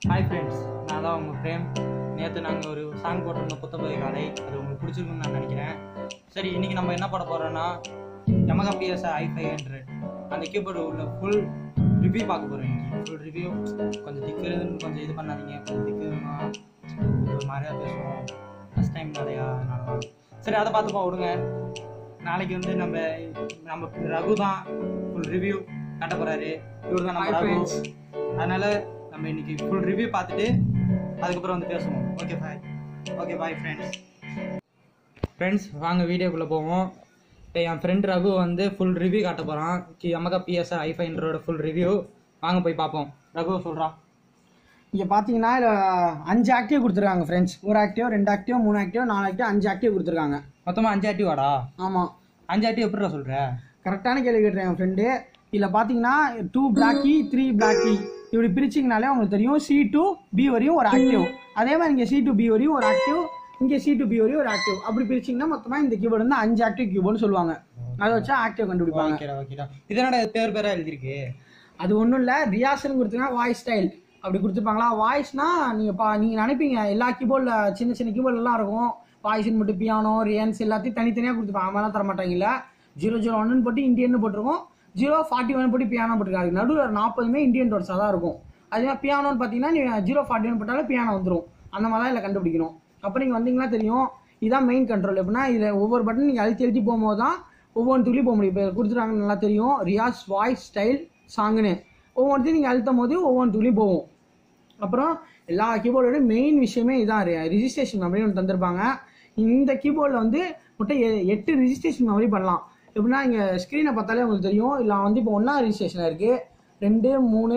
Hi friends நான் தான் உங்கள் பிரேம் நேற்று நாங்கள் ஒரு சாங் போட்டிருந்தோம் புத்தம்பது காலை அது உங்களுக்கு பிடிச்சிருக்குன்னு நான் நினைக்கிறேன் சரி இன்னைக்கு நம்ம என்ன பண்ண போகிறோன்னா Yamaha PS I five hundred அந்த கீபோர்டு உள்ள ஃபுல் ரிவ்யூ பார்க்க போகிறோம் இன்னைக்கு ஃபுல் ரிவ்யூ கொஞ்சம் திக்குன்னு கொஞ்சம் இது பண்ணாதீங்க கொஞ்சம் திக்குமா ஒரு மாதிரியா பேசுவோம் ஃபஸ்ட் டைம் நிறையா அதனால தான். சரி அதை பார்த்துப்போம் விடுங்க நாளைக்கு வந்து நம்ம நம்ம ரகு தான் ஃபுல் ரிவ்யூ காட்ட போகிறாரு இவர் தான் நம்ம Hi, ரகு friends. அதனால நம்ம இன்னைக்கு ஃபுல் ரிவ்யூ பார்த்துட்டு அதுக்கப்புறம் வந்து பேசுவோம் okay bye okay bye friends friends வாங்க வீடியோக்குள்ளே போவோம் இப்போ என் ஃப்ரெண்ட் ரகு வந்து ஃபுல் ரிவ்யூ காட்ட போகிறான் Yamaha பிஎஸ்ஆர் ஐ ஃபைவ் ஹண்ட்ரடோட ஃபுல் ரிவ்யூ வாங்க போய் பார்ப்போம் ரகு சொல்கிறான் இங்கே பார்த்தீங்கன்னா இதில் அஞ்சு ஆக்டிவ் கொடுத்துருக்காங்க ஃப்ரெண்ட்ஸ் ஒரு ஆக்டிவ் ரெண்டு ஆக்டிவ் மூணு ஆக்டிவ் நாலு ஆக்டிவ் அஞ்சு ஆக்டிவ் கொடுத்துருக்காங்க மொத்தமாக அஞ்சு ஆக்டிவ் வாடா ஆமாம் அஞ்சு ஆக்டிவ் எப்படிடா சொல்கிற கரெக்டான கேள்வி கேட்டுறேன் என் ஃப்ரெண்டு இதில் பார்த்தீங்கன்னா டூ பிளாக்கி த்ரீ பிளாக்கி இப்படி பிரிச்சிங்கனாலே உங்களுக்கு தெரியும் சி டு பி வரையும் ஒரு ஆக்டிவ் அதே மாதிரி இங்கே சி டு பி வரையும் ஒரு ஆக்டிவ் இங்கே சி டு பி வரையும் ஒரு ஆக்டிவ் அப்படி பிரிச்சிங்கன்னா மொத்தமாக இந்த கீபோர்டு வந்து அஞ்சு ஆக்டிவ் கீபோர்டுன்னு சொல்லுவாங்க அதை வச்சா ஆக்டிவ் கண்டுபிடிப்பாங்க ஓகேடா ஓகேடா இது என்னடா பேர் பேராக எழுதிருக்கு அது ஒன்றும் இல்லை ரியாசன் கொடுத்தீங்கன்னா வாய்ஸ் ஸ்டைல் அப்படி கொடுத்துருப்பாங்களா வாய்ஸ்னா நீங்கள் பா நீங்கள் நினைப்பீங்க எல்லா கீபோர்டில் சின்ன சின்ன கீபோர்ட்லாம் இருக்கும் வாய்ஸ்னு மட்டும் பியானோ ரியன்ஸ் எல்லாத்தையும் தனித்தனியாக கொடுத்துருப்பாங்க அதெல்லாம் தர மாட்டாங்கல்ல ஜீரோ ஜீரோ ஒன்னு போட்டு இந்தியன் போட்டிருக்கோம் ஜீரோ ஃபார்ட்டி ஒன் போட்டு பியானோ போட்டிருக்காங்க நடுவில் நாற்பதுமே இந்தியன் டோர்ஸாக தான் இருக்கும் அதே பியானோன்னு பார்த்தீங்கன்னா நீங்கள் ஜீரோ ஃபார்ட்டி ஒன் போட்டாலும் பியானோ வந்துடும் அந்த மாதிரி தான் இதில் கண்டுபிடிக்கணும் அப்புறம் நீங்கள் வந்தீங்கன்னா தெரியும் இதான் மெயின் கண்ட்ரோல் எப்படின்னா இதில் ஒவ்வொரு பட்டன் நீங்கள் அழுத்தி அழுத்தி போகும்போது தான் ஒவ்வொரு துளி போக முடியும் இப்போ கொடுத்துருக்காங்க நல்லா தெரியும் ரியாஸ் வாய்ஸ் ஸ்டைல் சாங்குன்னு ஒவ்வொன்றையும் நீங்கள் அழுத்தும் போது ஒவ்வொரு துளி போகும் அப்புறம் எல்லா கீபோர்டோட மெயின் விஷயமே இதான் ரிஜிஸ்ட்ரேஷன் மெமரி ஒன்று தந்திருப்பாங்க இந்த கீபோர்டில் வந்து மொத்தம் எ- எட்டு ரிஜிஸ்ட்ரேஷன் மெமரி பண்ணலாம் எப்படின்னா இங்கே ஸ்க்ரீனை பார்த்தாலே உங்களுக்கு தெரியும் இல்லை வந்து இப்போ ஒன்றா ரிஜிஸ்ட்ரேஷன் இருக்குது ரெண்டு மூணு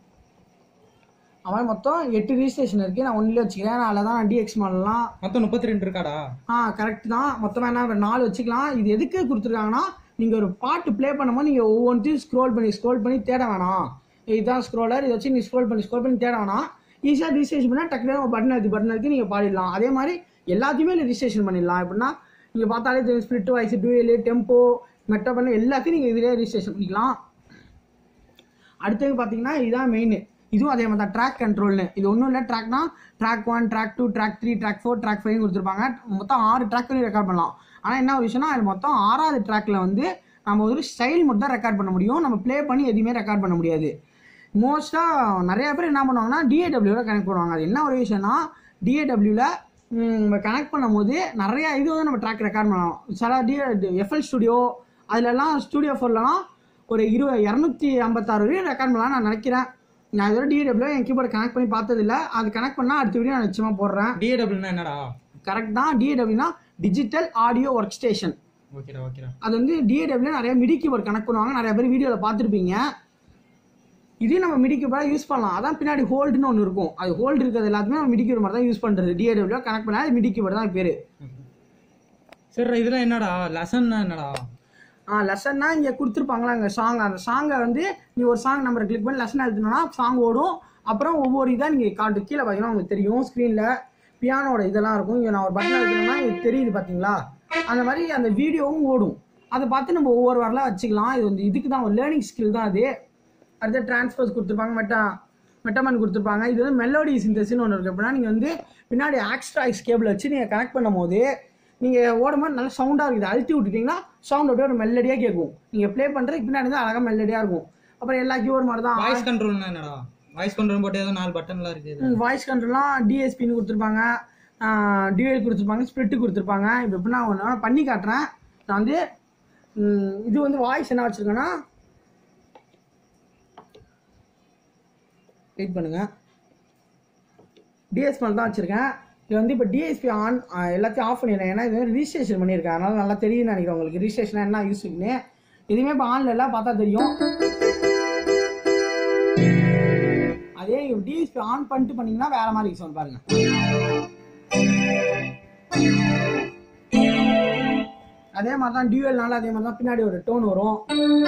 அவன் மொத்தம் எட்டு ரிஜிஸ்ட்ரேஷன் இருக்குது நான் ஒன்றில் வச்சுக்கிறேன் அதில் தான் நான் டிஎக்ஸ் மாடல்லாம் மொத்தம் முப்பத்தி ரெண்டு இருக்காடா ஆ கரெக்ட் தான் மொத்தமாக என்ன ஒரு நாலு வச்சுக்கலாம் இது எதுக்கு கொடுத்துருக்காங்கன்னா நீங்கள் ஒரு பாட்டு ப்ளே பண்ணும்போது நீங்கள் ஒவ்வொன்றையும் ஸ்க்ரோல் பண்ணி ஸ்க்ரோல் பண்ணி தேட வேணாம் இதுதான் ஸ்க்ரோலர் இதை வச்சு நீ ஸ்க்ரோல் பண்ணி ஸ்க்ரோல் பண்ணி தேட வேணாம் ஈஸியாக ரிஜிஸ்ட்ரேஷன் பண்ணால் டக்குனு பட்டன் அழுத்தி பட்டன் அழுத்தி நீங்கள் பாடிடலாம் அதே மாதிரி எல்லாத்தையுமே ரிஜிஸ்ட்ரேஷன் பண்ணிடலாம் எப்படின்னா நீங்கள் பார்த்தாலே தெரியும் split voice dual tempo meta பண்ண எல்லாத்தையும் நீங்கள் இதிலே ரிஜிஸ்ட்ரேஷன் பண்ணிக்கலாம் அடுத்தது பார்த்தீங்கன்னா இதுதான் மெயின் இதுவும் அதே மாதிரி தான் ட்ராக் கண்ட்ரோல்னு இது ஒன்றும் இல்லை ட்ராக்னா track one track two track three track four track five கொடுத்துருப்பாங்க மொத்தம் ஆறு ட்ராக் பண்ணி ரெக்கார்ட் பண்ணலாம் ஆனால் என்ன ஒரு விஷயம்னா அது மொத்தம் ஆறாவது ட்ராக்ல வந்து நம்ம ஒரு ஸ்டைல் மட்டும் தான் ரெக்கார்ட் பண்ண முடியும் நம்ம ப்ளே பண்ணி எதுவுமே ரெக்கார்ட் பண்ண முடியாது மோஸ்ட்டாக நிறைய பேர் என்ன பண்ணுவாங்கன்னா டிஏடபிள்யூல கனெக்ட் பண்ணுவாங்க அது என்ன ஒரு விஷயம்னா டிஏடபிள்யூல நம்ம கனெக்ட் பண்ணும்போது நிறைய இது வந்து நம்ம ட்ராக் ரெக்கார்ட் பண்ணலாம் சில டி எஃப்எல் ஸ்டுடியோ அதுலலாம் ஸ்டுடியோ ஃபோர்லலாம் ஒரு இரு இரநூத்தி ஐம்பத்தாறு வரையும் ரெக்கார்ட் பண்ணலாம் நான் நினைக்கிறேன் நான் இதோட டிஏடபிள்யூ என் கீபோர்டு கனெக்ட் பண்ணி பார்த்ததில்ல அது கனெக்ட் பண்ணால் அடுத்த வீடியோ நான் நிச்சயமாக போடுறேன் டிஏடபிள்யூனா என்னடா கரெக்ட் தான் டிஏடபிள்யூனா டிஜிட்டல் ஆடியோ ஒர்க் ஸ்டேஷன் ஓகேடா ஓகேடா அது வந்து டிஏடபிள்யூ நிறைய மிடி கீபோர்டு கனெக்ட் பண்ணுவாங்க நிறைய பேர் வீடியோவில் பார்த்துருப்பீங்க இதே நம்ம மிடி கீபோர்டாக யூஸ் பண்ணலாம் அதான் பின்னாடி ஹோல்டுன்னு ஒன்று இருக்கும் அது ஹோல்டு இருக்கிறது எல்லாத்துமே நம்ம மிடி கீபோர்டு மாதிரி தான் யூஸ் பண்ணுறது டிஏடபிள்யூ கனெக்ட் பண்ணால் மிடி கீபோர்டு தான் பேர் சரி இதெல்லாம் என்னடா லெசன்னா என்னடா ஆ லெசன்னா இங்கே கொடுத்துருப்பாங்களா இங்கே சாங் அந்த சாங்கை வந்து நீ ஒரு சாங் நம்பரை கிளிக் பண்ணி லெசன் எழுதுனா சாங் ஓடும் அப்புறம் ஒவ்வொரு இதாக நீங்கள் காட்டு கீழே பார்த்தீங்கன்னா உங்களுக்கு தெரியும் ஸ்க்ரீனில் பியானோட இதெல்லாம் இருக்கும் இங்கே நான் ஒரு பட்டன் எழுதுனா இது தெரியுது பார்த்தீங்களா அந்த மாதிரி அந்த வீடியோவும் ஓடும் அதை பார்த்து நம்ம ஒவ்வொரு வரலாம் வச்சுக்கலாம் இது வந்து இதுக்கு தான் ஒரு லேர்னிங் ஸ்கில் தான் அது அடுத்து டிரான்ஸ்போஸ் கொடுத்துருப்பாங்க மெட்டா மெட்டமன் கொடுத்துருப்பாங்க இது வந்து மெலோடி சிந்தசின்னு ஒன்று இருக்குது அப்படின்னா நீங்கள் வந்து பின்னாடி ஆக்ஸ்ட்ராக்ஸ் கேபிள் வச்சு நீங்கள் கனெக்ட் பண்ணும்போது நீங்கள் ஓடும்போது நல்ல சவுண்டாக இருக்குது அழுத்தி விட்டுட்டீங்கன்னா சவுண்ட் அப்படியே ஒரு மெல்லடியாக கேட்கும் நீங்கள் ப்ளே பண்ணுறதுக்கு பின்னாடி தான் அழகாக மெல்லடியாக இருக்கும் அப்புறம் எல்லா கீபோர்டு மாதிரி தான் வாய்ஸ் கண்ட்ரோல்னா என்னடா வாய்ஸ் கண்ட்ரோல் போட்டு ஏதோ நாலு பட்டன்லாம் இருக்குது வாய்ஸ் கண்ட்ரோல்லாம் டிஎஸ்பின்னு கொடுத்துருப்பாங்க டிஎல் கொடுத்துருப்பாங்க ஸ்பிரிட்டு கொடுத்துருப்பாங்க இப்போ எப்படின்னா ஒன்று நான் பண்ணி காட்டுறேன் நான் வந்து ம், இது வந்து வாய்ஸ் என்ன வச்சுருக்கேன்னா வெயிட் பண்ணுங்க டிஎஸ்பிஎல் தான் வச்சுருக்கேன் இது வந்து இப்போ டிஎஸ்பி ஆன் எல்லாத்தையும் ஆஃப் பண்ணிடுறேன் ஏன்னா இது ரிஜிஸ்ட்ரேஷன் பண்ணியிருக்கேன் அதனால நல்லா தெரியும்னு நினைக்கிறேன் உங்களுக்கு ரிஜிஸ்ட்ரேஷன் என்ன யூஸ்னு எதுவுமே இப்போ ஆன்ல எல்லாம் பார்த்தா தெரியும் அதே டிஎஸ்பி ஆன் பண்ணிட்டு பண்ணீங்கன்னா வேற மாதிரி சவுண்ட் பாருங்க அதே மாதிரி தான் டியூஎல்னால அதே மாதிரி தான் பின்னாடி ஒரு டோன் வரும்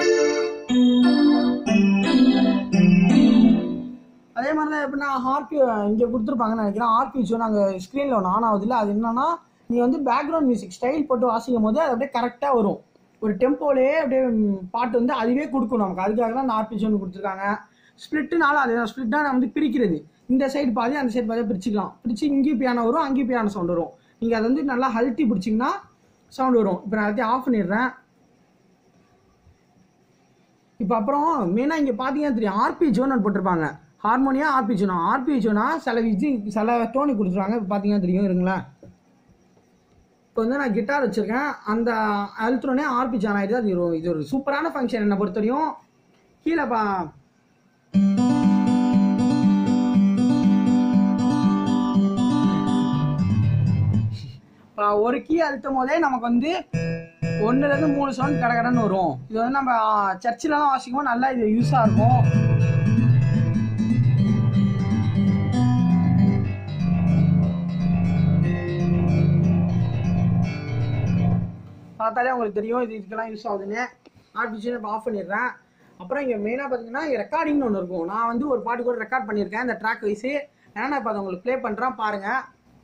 அதே மாதிரி தான் எப்படின்னா ஹார்பி இங்கே கொடுத்துருப்பாங்கன்னு நினைக்கிறேன் ஹார்பி ஷோ நாங்கள் ஸ்க்ரீனில் ஒன்று ஆன் ஆகுதுல்ல அது என்னன்னா நீ வந்து பேக்ரவுண்ட் மியூசிக் ஸ்டைல் போட்டு வாசிக்கும் போது அது அப்படியே கரெக்டாக வரும் ஒரு டெம்போலே அப்படியே ம், பாட்டு வந்து அதுவே கொடுக்கும் நமக்கு அதுக்காக தான் அந்த ஹார்பி ஷோன்னு கொடுத்துருக்காங்க ஸ்பிளிட்னால அது ஸ்பிளிட்னா வந்து பிரிக்கிறது இந்த சைடு பாதி அந்த சைடு பாதி பிரிச்சுக்கலாம் பிரிச்சு இங்கேயும் பியானோ வரும் அங்கேயும் பியானோ சவுண்ட் வரும் நீங்கள் அதை வந்து நல்லா ஹல்த்தி பிடிச்சிங்கன்னா சவுண்ட் வரும் இப்போ நான் எல்லாத்தையும் ஆஃப் பண்ணிடுறேன் இப்போ அப்புறம் மெயினாக இங்கே பார்த்தீங்கன்னா தெரியும் ஆர்பி ஜோன் போட்டிருப்பாங்க ஹார்மோனியா ஆர்பி ஜோனா ஆர்பி ஜோனா சில இது சில டோனு கொடுத்துருவாங்க இப்போ பார்த்தீங்கன்னா தெரியும் இருங்களேன் இப்போ வந்து நான் கிட்டார் வச்சுருக்கேன் அந்த அழுத்துறோன்னே ஆர்பி ஜான் ஆகிடுது அது ஒரு இது ஒரு சூப்பரான ஃபங்க்ஷன் என்னை பொறுத்த வரையும் கீழே பா இப்போ ஒரு கீ அழுத்தும் போதே நமக்கு வந்து ஒன்றுலேருந்து மூணு சவுண்ட் கடகடன்னு வரும் இது வந்து நம்ம சர்ச்சிலலாம் வாசிக்கும் நல்லா இது யூஸாக இருக்கும் பார்த்தாலே உங்களுக்கு தெரியும் இது இதுக்கெல்லாம் யூஸ் ஆகுதுன்னு ஆர்டிஃபிஷியல் இப்போ ஆஃப் பண்ணிடுறேன் அப்புறம் இங்கே மெயினாக பார்த்தீங்கன்னா ரெக்கார்டிங்னு ஒன்று இருக்கும் நான் வந்து ஒரு பாட்டு கூட ரெக்கார்ட் பண்ணியிருக்கேன் இந்த ட்ராக் வைஸு ஏன்னா நான் இப்போ அதை உங்களுக்கு ப்ளே பண்ணுறேன் பாருங்கள்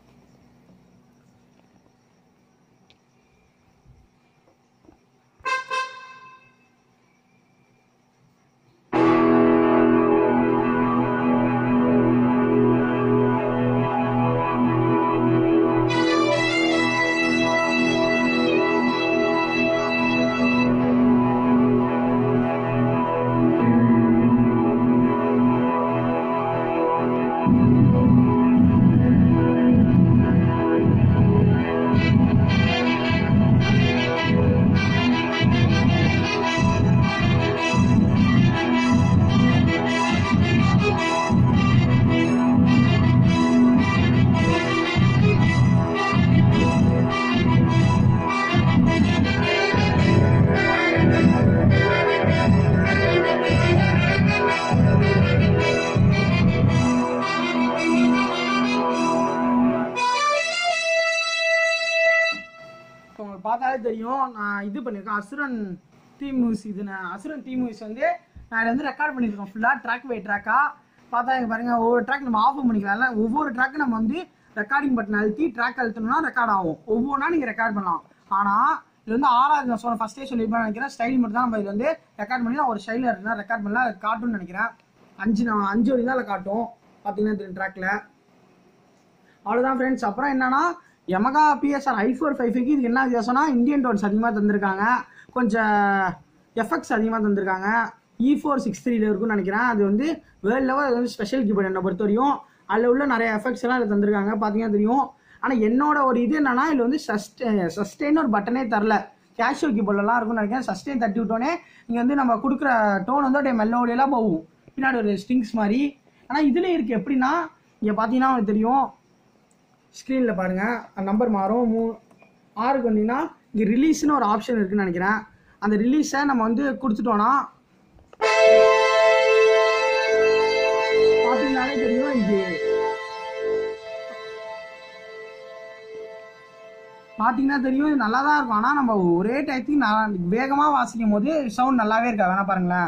இப்போ உங்களுக்கு பார்த்தாலே தெரியும் நான் இது பண்ணியிருக்கேன் அசுரன் தீ மூவிஸ் இது நான் அசுரன் தீ மூவிஸ் வந்து நான் இதை வந்து ரெக்கார்ட் பண்ணியிருக்கோம் ஃபுல்லாக ட்ராக் பை ட்ராக்காக பார்த்தா இங்க பாருங்க ஒவ்வொரு ட்ராக் நம்ம ஆஃப் பண்ணிக்கலாம்ல ஒவ்வொரு ட்ராக்கு நம்ம வந்து ரெக்கார்டிங் பட்டன் அழுத்தி ட்ராக் அழுத்தணும்னா ரெக்கார்ட் ஆகும் ஒவ்வொன்றா நீங்கள் ரெக்கார்ட் பண்ணலாம் ஆனால் இது வந்து ஆறாவது நான் சொன்ன ஃபஸ்ட்டே சொல்லியிருப்பேன் நினைக்கிறேன் ஸ்டைல் மட்டும் தான் நம்ம இது வந்து ரெக்கார்ட் பண்ணி நான் ஒரு ஸ்டைலில் இருக்குன்னா ரெக்கார்ட் பண்ணலாம் அது காட்டும்னு நினைக்கிறேன் அஞ்சு நான் அஞ்சு வரைக்கும் தான் அதில் காட்டும் பார்த்தீங்கன்னா தெரியும் ட்ராக்ல அவ்வளோதான் ஃப்ரெண்ட்ஸ் அப்புறம் என்னன்னா Yamaha பிஎஸ்ஆர் ஐ ஃபோர் ஃபைவ்க்கு இதுக்கு என்ன வித்தியாசம்னா இந்தியன் டோன்ஸ் அதிகமாக தந்திருக்காங்க கொஞ்சம் எஃபெக்ட்ஸ் அதிகமாக தந்திருக்காங்க இ ஃபோர் சிக்ஸ் த்ரீல இருக்கும்னு நினைக்கிறேன் அது வந்து வேர்ல்ட் லெவல் அது வந்து ஸ்பெஷல் கீபோர்டு என்னை பொறுத்த வரையும் அதில் உள்ள நிறைய எஃபெக்ட்ஸ் எல்லாம் இதில் தந்திருக்காங்க பார்த்தீங்கன்னா தெரியும் ஆனால் என்னோட ஒரு இது என்னன்னா இதில் வந்து சஸ்டே சஸ்டெயின் ஒரு பட்டனே தரல கேஷுவல் கீபோர்ட்லாம் இருக்கும்னு நினைக்கிறேன் சஸ்டெயின் தட்டி விட்டோன்னே நீங்கள் வந்து நம்ம கொடுக்குற டோன் வந்து அப்படியே மெல்லோடியெல்லாம் போகும் பின்னாடி ஒரு ஸ்ட்ரிங்ஸ் மாதிரி ஆனால் இதில் இருக்குது எப்படின்னா இங்கே பார்த்தீங்கன்னா உங்களுக்கு தெரியும் ஸ்க்ரீனில் பாருங்கள் நம்பர் மாறும் மூ ஆறுக்கு வந்தீங்கன்னா இங்கே ரிலீஸ்னு ஒரு ஆப்ஷன் இருக்குன்னு நினைக்கிறேன் அந்த ரிலீஸை நம்ம வந்து கொடுத்துட்டோன்னா பார்த்தீங்கன்னாலே தெரியும் இது பார்த்தீங்கன்னா தெரியும் இது நல்லா தான் இருக்கும் ஆனால் நம்ம ஒரே டயத்துக்கு நான் வேகமாக வாசிக்கும் போது சவுண்ட் நல்லாவே இருக்கா வேணா பாருங்களேன்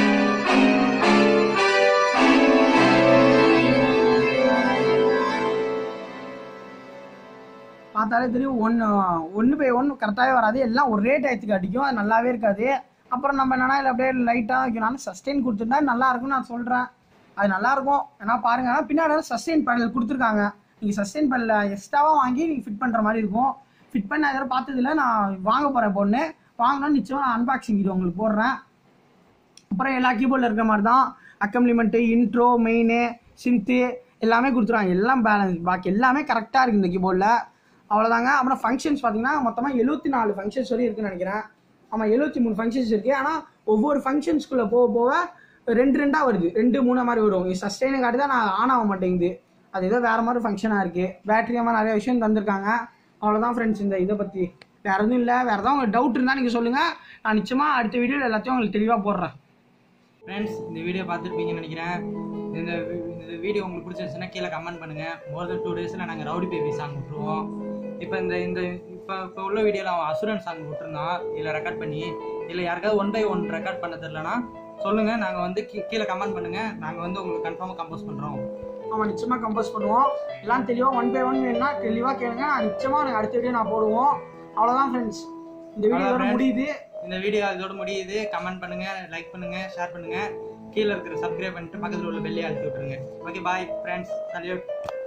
பார்த்தாலே தெரியும் ஒன்று ஒன்று பை ஒன்று கரெக்டாகவே வராது எல்லாம் ஒரே டயத்துக்கு அடிக்கும் அது நல்லாவே இருக்காது அப்புறம் நம்ம என்னன்னா இல்லை அப்படியே லைட்டாக வைக்கணும் சஸ்டெயின் கொடுத்துருந்தா நல்லா இருக்கும்னு நான் சொல்கிறேன் அது நல்லா இருக்கும் ஏன்னா பாருங்க ஆனா பின்னாடி வந்து சஸ்டெயின் பேனல் கொடுத்துருக்காங்க நீங்கள் சஸ்டெயின் பேனல் எக்ஸ்ட்ராவாக வாங்கி நீங்கள் ஃபிட் பண்ணுற மாதிரி இருக்கும் ஃபிட் பண்ண எதாவது பார்த்ததில்ல நான் வாங்க போகிறேன் பொண்ணு வாங்கினா நிச்சயமாக நான் அன்பாக்சிங் வீடியோ உங்களுக்கு போடுறேன் அப்புறம் எல்லா கீபோர்டில் இருக்கிற மாதிரி தான் அக்கம்ப்ளிமெண்ட்டு இன்ட்ரோ மெயினு சிம்த்து எல்லாமே கொடுத்துருவாங்க எல்லாம் பேலன்ஸ் பாக்கி எல்லாமே கரெக்டாக இருக்குது இந்த கீபோர்டில் அவ்வளோதாங்க அப்புறம் ஃபங்க்ஷன்ஸ் பார்த்தீங்கன்னா மொத்தமாக எழுபத்தி நாலு ஃபங்க்ஷன்ஸ் வரையும் இருக்குன்னு நினைக்கிறேன் ஆமாம் எழுபத்தி மூணு ஃபங்க்ஷன்ஸ் இருக்குது ஆனால் ஒவ்வொரு ஃபங்க்ஷன்ஸ்குள்ளே போக போக ரெண்டு ரெண்டாக வருது ரெண்டு மூணு மாதிரி வரும் சஸ்டெயின் காட்டி தான் நான் ஆன் ஆக மாட்டேங்குது அது ஏதோ வேறு மாதிரி ஃபங்க்ஷனாக இருக்குது பேட்டரியாமல் நிறைய விஷயம் தந்திருக்காங்க அவ்வளோதான் ஃப்ரெண்ட்ஸ் இந்த இதை பற்றி வேறு எதுவும் இல்லை வேறு ஏதாவது உங்களுக்கு டவுட் இருந்தால் நீங்கள் சொல்லுங்கள் நான் நிச்சயமாக அடுத்த வீடியோவில் எல்லாத்தையும் உங்களுக்கு தெளிவாக போடுறேன் ஃப்ரெண்ட்ஸ் இந்த வீடியோ பார்த்துருப்பீங்கன்னு நினைக்கிறேன் இந்த வி- இந்த வீடியோ உங்களுக்கு பிடிச்சிருச்சுன்னா கீழே கமெண்ட் பண்ணுங்க மோர் தென் டூ டேஸில் நாங்கள் ரவுடி பேபி சாங் விட்டுருவோம் இப்போ இந்த இந்த இப்போ இப்போ உள்ள வீடியோவில் அவன் அசுரன் சாங் விட்டுருந்தான் இதில் ரெக்கார்ட் பண்ணி இல்லை யாருக்காவது ஒன் பை ஒன் ரெக்கார்ட் பண்ண தெரிலனா சொல்லுங்கள் நாங்கள் வந்து கீ- கீழே கமெண்ட் பண்ணுங்கள் நாங்கள் வந்து உங்களுக்கு கன்ஃபார்மாக கம்போஸ் பண்ணுறோம் நம்ம நிச்சயமாக கம்போஸ் பண்ணுவோம் எல்லாம் தெளிவாக ஒன் பை ஒன் வேணும்னா தெளிவாக கேளுங்க நான் நிச்சயமாக எனக்கு அடுத்த வீடியோ நான் போடுவோம் அவ்வளோதான் ஃப்ரெண்ட்ஸ் இந்த வீடியோ அவ்வளவுதான் இதோட friends. முடியுது இந்த வீடியோ இதோட முடியுது கமெண்ட் பண்ணுங்கள் லைக் பண்ணுங்கள் ஷேர் பண்ணுங்கள் கீழே இருக்கிற சப்ஸ்கிரைப் பண்ணிட்டு பக்கத்தில் உள்ள பெல்லையை அழுத்தி விட்டுருங்க ஓகே பாய் ஃப்ரெண்ட்ஸ் சல்யூட்